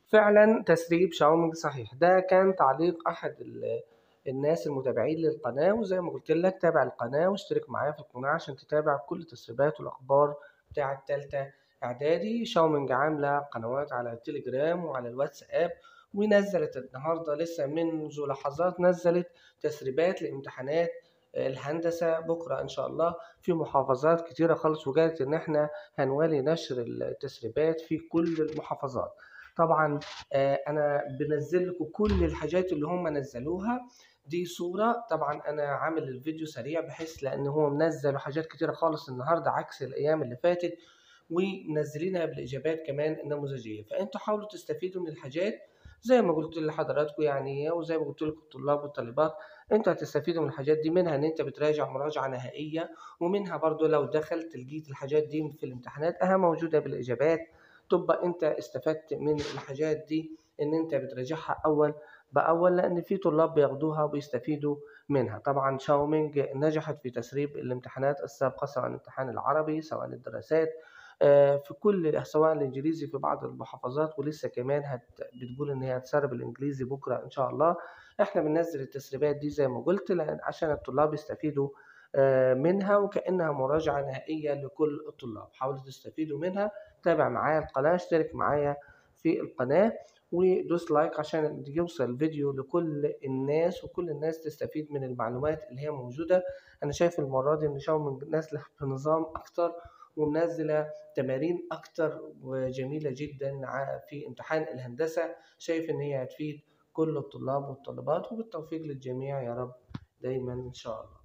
فعلا تسريب شاومينج صحيح ده كان تعليق احد الناس المتابعين للقناة وزي ما قلت لك تابع القناة واشترك معايا في القناة عشان تتابع كل التسريبات والأخبار بتاعة تالتة إعدادي شاومينج عاملة قنوات على التليجرام وعلى الواتساب ونزلت النهاردة لسه منذ لحظات نزلت تسريبات لامتحانات الهندسة بكرة إن شاء الله في محافظات كتيرة خالص وجدت إن إحنا هنوالي نشر التسريبات في كل المحافظات طبعا أنا بنزل لكم كل الحاجات اللي هم نزلوها دي صورة طبعا أنا عامل الفيديو سريع بحيث لأن هو منزل حاجات كتيرة خالص النهاردة عكس الأيام اللي فاتت ومنزلينها بالإجابات كمان النموذجية فأنتوا حاولوا تستفيدوا من الحاجات زي ما قلت لحضراتكم يعني وزي ما قلت لكم الطلاب والطالبات انتوا هتستفيدوا من الحاجات دي منها ان انت بتراجع مراجعه نهائيه ومنها برضو لو دخلت لقيت الحاجات دي في الامتحانات اها موجوده بالاجابات تبقى انت استفدت من الحاجات دي ان انت بتراجعها اول باول لان في طلاب بياخدوها وبيستفيدوا منها طبعا شاومينج نجحت في تسريب الامتحانات السابقه سواء الامتحان العربي سواء الدراسات في كل سواء الانجليزي في بعض المحافظات ولسه كمان هت بتقول ان هي هتسرب الانجليزي بكره ان شاء الله احنا بننزل التسريبات دي زي ما قلت لان عشان الطلاب يستفيدوا منها وكانها مراجعه نهائيه لكل الطلاب حاولوا تستفيدوا منها تابع معايا القناه اشترك معايا في القناه ودوس لايك عشان يوصل الفيديو لكل الناس وكل الناس تستفيد من المعلومات اللي هي موجوده انا شايف المره دي ان شاء نازله بنظام اكتر ومنزلة تمارين أكتر وجميلة جدا في امتحان الهندسة شايف إن هي هتفيد كل الطلاب والطالبات وبالتوفيق للجميع يا رب دايما إن شاء الله